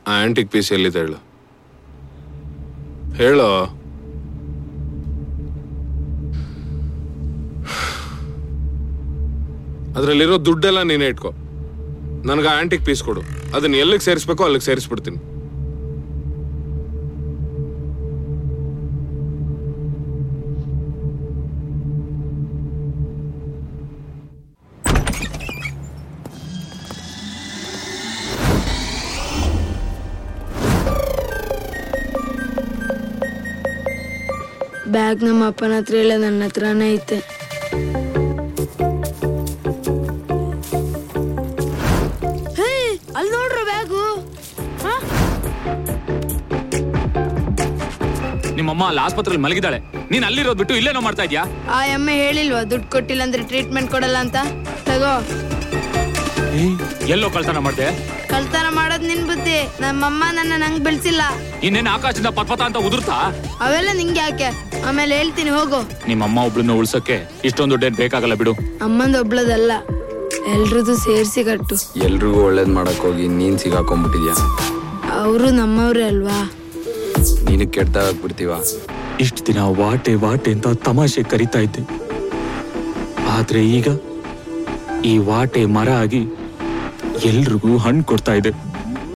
ಆ antique piece ಎಲ್ಲಿದೆ ಹೇಳು ಹೇಳು ಅದರಲ್ಲಿರೋ ದುಡ್ಡೆಲ್ಲ ನೀನೇ ಇಟ್ಕೋ ನನಗೆ ಆ ಆಂಟಿಕ್ ಪೀಸ್ ಕೊಡು ಅದನ್ನ ಎಲ್ಲಿಗೆ ಸೇರಿಸ್ಬೇಕೋ ಅಲ್ಲಿಗೆ ಸೇರಿಸ್ಬಿಡ್ತೀನಿ ಬ್ಯಾಗ್ ನಮ್ಮ ಅಪ್ಪನ ಹತ್ರ ಇಲ್ಲ ನನ್ನ ಹತ್ರನೇ ಐತೆ ಅಲ್ಲಿ ನೋಡ್ರ ಬ್ಯಾಗು ನಿಮ್ಮಮ್ಮ ಅಲ್ಲಿ ಆಸ್ಪತ್ರೆಯಲ್ಲಿ ಮಲಗಿದ್ದಾಳೆ ನೀನ್ ಅಲ್ಲಿರೋದ್ ಬಿಟ್ಟು ಇಲ್ಲೇನೋ ಮಾಡ್ತಾ ಇದ್ಯಾ ಆ ಎಮ್ಮೆ ಹೇಳಿಲ್ವಾ ದುಡ್ಡು ಕೊಟ್ಟಿಲ್ಲ ಅಂದ್ರೆ ಟ್ರೀಟ್ಮೆಂಟ್ ಕೊಡಲ್ಲ ಅಂತ ತಗೋ ಎಲ್ಲೋ ಕಳ್ತನ ಮಾಡ್ದೆ ಕಳ್ತನ ಮಾಡೋದ್ ನಿನ್ ಬುದ್ಧಿ ನಮ್ಮಮ್ಮ ನನ್ನ ನಂಗ್ ಬೆಳ್ಸಿಲ್ಲ ಇನ್ನೇನ್ ಆಕಾಶದಿಂದ ಪತ್ಪತ ಅಂತ ಉದುರ್ತಾ ಅವೆಲ್ಲ ನಿಂಗೆ ಯಾಕೆ ಆಮೇಲೆ ಹೇಳ್ತೀನಿ ಹೋಗು ನಿಮ್ಮಮ್ಮ ಒಬ್ಳನ್ನ ಉಳ್ಸಕ್ಕೆ ಇಷ್ಟೊಂದು ದುಡ್ಡೇನ್ ಬೇಕಾಗಲ್ಲ ಬಿಡು ಅಮ್ಮಂದು ಒಬ್ಳದಲ್ಲ ಎಲ್ರದ್ದು ಸೇರ್ಸಿ ಕಟ್ಟು ಎಲ್ರಿಗೂ ಒಳ್ಳೇದ್ ಮಾಡಕ್ ಹೋಗಿ ನೀನ್ ಸಿಗಾಕೊಂಡ್ಬಿಟ್ಟಿದ್ಯಾ ಅವರು ನಮ್ಮವ್ರೇ ಅಲ್ವಾ ನೀನು ಕೆಟ್ಟದಾಗ್ಬಿಡ್ತೀವ ಇಷ್ಟು ದಿನ ವಾಟೆ ವಾಟೆ ಅಂತ ತಮಾಷೆ ಕರಿತಾ ಇದ್ದೆ ಆದ್ರೆ ಈಗ ಈ ವಾಟೆ ಮರ ಆಗಿ ಎಲ್ರಿಗೂ ಹಣ್ಣು ಕೊಡ್ತಾ ಇದೆ